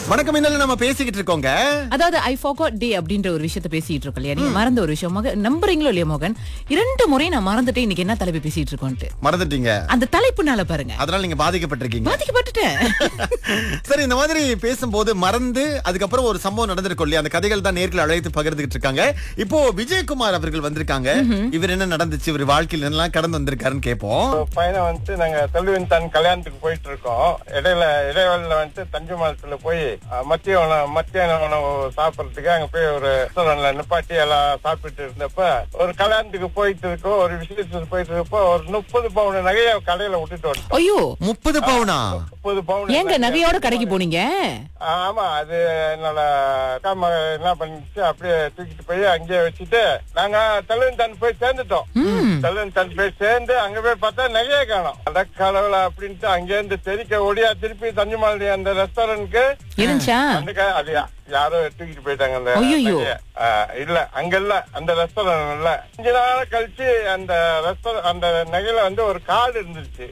வணக்கம் இன்னும் நம்ம பேசிக்கிட்டு இருக்கோங்க அதாவது ஐ forgot டே அப்படின்ற ஒரு விஷயத்த பேசிட்டு இருக்கோம் இல்லையா நீங்க மறந்த ஒரு விஷயம் மக நம்புறீங்களோ இல்லையா மோகன் இரண்டு முறை நான் மறந்துட்டேன் இன்னைக்கு என்ன தலைப்பு பேசிட்டு இருக்கோம்ட்டு மறந்துட்டீங்க அந்த தலைப்புனால பாருங்க அதனால நீங்க பாதிக்கப்பட்டிருக்கீங்க பாதிக்கப்பட்டுட்டேன் சரி இந்த மாதிரி பேசும்போது மறந்து அதுக்கப்புறம் ஒரு சம்பவம் நடந்திருக்கும் இல்லையா அந்த கதைகள் தான் நேர்களை அழைத்து பகிர்ந்துகிட்டு இருக்காங்க இப்போ விஜயகுமார் அவர்கள் வந்திருக்காங்க இவர் என்ன நடந்துச்சு இவர் வாழ்க்கையில் என்னெல்லாம் கடந்து வந்திருக்காருன்னு கேட்போம் பையனை வந்துட்டு நாங்க தள்ளுவின் தான் கல்யாணத்துக்கு போயிட்டு இருக்கோம் இடையில இடைவெளியில வந்துட்டு தஞ்சுமாலத்துல போய் அஹ், மத்திய உணவு மத்தியான உணவு சாப்பிடறதுக்கு அங்க போய் ஒரு ரெஸ்டாரண்ட்ல நிப்பாட்டி எல்லாம் சாப்பிட்டு இருந்தப்ப ஒரு கல்யாணத்துக்கு போயிட்டு இருக்கோம் ஒரு விசேஷத்துக்கு போயிட்டு இருக்கப்போ ஒரு முப்பது பவுன் நகைய கடையில விட்டுட்டு வந்துட்டோம் ஐயோ முப்பது பவுனா முப்பது பவுன் ஏங்க நகையோட கடைக்கு போனீங்க ஆமா அது என்னோட அக்கா மக என்ன பண்ணிச்சு அப்படியே தூக்கிட்டு போய் அங்கேயே வச்சுட்டு நாங்க தள்ளுவின் தான் போய் சேர்ந்துட்டோம் தள்ளுவின் தான் போய் சேர்ந்து அங்க போய் பார்த்தா நகையே காணோம் அட கடவுள அப்படின்ட்டு அங்கேருந்து தெரிக்க ஓடியா திருப்பி தஞ்சுமாலி அந்த ரெஸ்டாரண்ட்க்கு இருந்துச்சா அந்த க- அது யா- யாரோ தூக்கிட்டு போயிட்டாங்க அந்த ஐயையோ. நகைய. ஆ, இல்ல அங்க இல்ல அந்த ரெஸ்டாரண்ட் இல்ல அஞ்சு நாள் கழிச்சு அந்த ரெஸ்டாரண்ட் அந்த நகையில வந்து ஒரு கார்டு இருந்துச்சு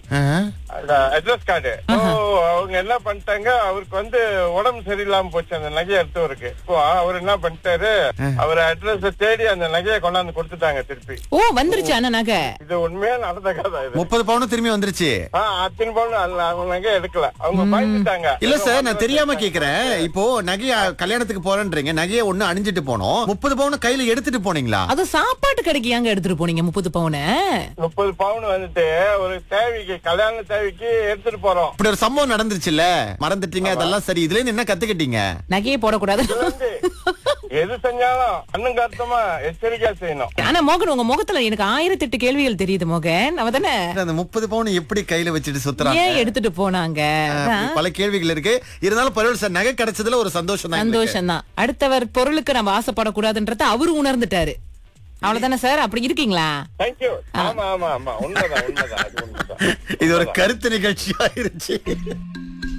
அட்ரஸ் கார்டு ஓ அவங்க என்ன பண்ணிட்டாங்க அவருக்கு வந்து உடம்பு சரியில்லாம போச்சு அந்த நகையை எடுத்தவருக்கு இப்போ அவர் என்ன பண்ணிட்டாரு அவர் அட்ரஸ் தேடி அந்த நகையை கொண்டாந்து கொடுத்துட்டாங்க திருப்பி ஓ வந்துருச்சா அண்ணா நகை இது உண்மையா நடந்த கதை இது முப்பது பவுனும் திரும்பி வந்துருச்சு ஆஹ் அத்தனை பவுன் அல்ல அவங்க நகை எடுக்கல அவங்க பயந்துட்டாங்க இல்ல சார் நான் தெரியாம கேக்குறேன் இப்போ நகைய கல்யாணத்துக்கு போறேன்றீங்க நகைய ஒண்ணு அணிஞ்சிட்டு போனோம் முப்பது பவுன் கையில எடுத்துட்டு போனீங்களா அது சாப்பாட்டு கடைக்கு ஏங்க எடுத்துட்டு போனீங்க முப்பது பவுன முப்பது பவுன் வந்துட்டு ஒரு தேவைக்கு கல்யாண தேவைக்கு எடுத்துட்டு போறோம் இப்படி ஒரு சம்பவம் நடந்துச்சுல்ல மறந்துட்டீங்க அதெல்லாம் சரி இதுல இருந்து என்ன கத்துக்கிட்டீங்க நகையை போடக்கூடாது இதுல இருந்து எது செஞ்சாலும் அண்ணன் கருத்தமா எச்சரிக்கையா செய்யணும் ஆனா மோகன் உங்க முகத்துல எனக்கு ஆயிரத்தி எட்டு கேள்விகள் தெரியுது மோகன் அவ தானே அந்த முப்பது பவுன் எப்படி கையில வச்சுட்டு சுத்துறாங்க ஏன் எடுத்துட்டு போனாங்க அப்படி பல கேள்விகள் இருக்கு இருந்தாலும் பரவாயில்ல சார் நகை கிடைச்சதுல ஒரு சந்தோஷம் தான் எங்களுக்கு. சந்தோஷம் தான் அடுத்தவர் பொருளுக்கு நம்ம ஆசைப்படக்கூடாதுன்றத அவரு உணர்ந்துட்டாரு அவ்வளவுதானே சார் அப்படி இருக்கீங்களா தேங்க்யூ ஆமா ஆமா ஆமா உண்மைதான் உண்மைதான் அது உண்மைதான் இது ஒரு கருத்து நிகழ்ச்சி ஆயிருச்சு